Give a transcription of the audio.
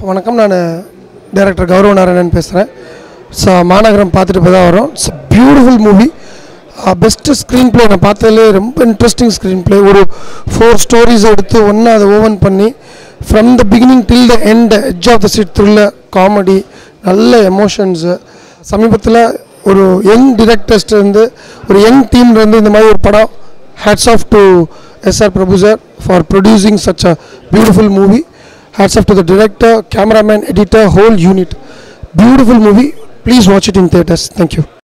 வணக்கம் நான் டைரக்டர் கௌரவ நாராயணன் பேசுகிறேன் ஸோ மாநகரம் பார்த்துட்டு இப்போ தான் வரோம் it's beautiful movie best screenplay நான் பார்த்ததுலே ரொம்ப இன்ட்ரெஸ்டிங் ஸ்க்ரீன் ப்ளே ஒரு ஃபோர் ஸ்டோரிஸ் எடுத்து ஒன்றா அதை ஓவன் பண்ணி from the beginning till the end edge of the seat thriller comedy நல்ல எமோஷன்ஸு சமீபத்தில் ஒரு யங் டிரெக்டர்ஸ்லேருந்து ஒரு யங் டீம்லேருந்து இந்த மாதிரி ஒரு படம் hats off to S R Prabhu sir for producing such a beautiful movie hats off to the director, cameraman, editor, whole unit. Beautiful movie. Please watch it in theaters. Thank you.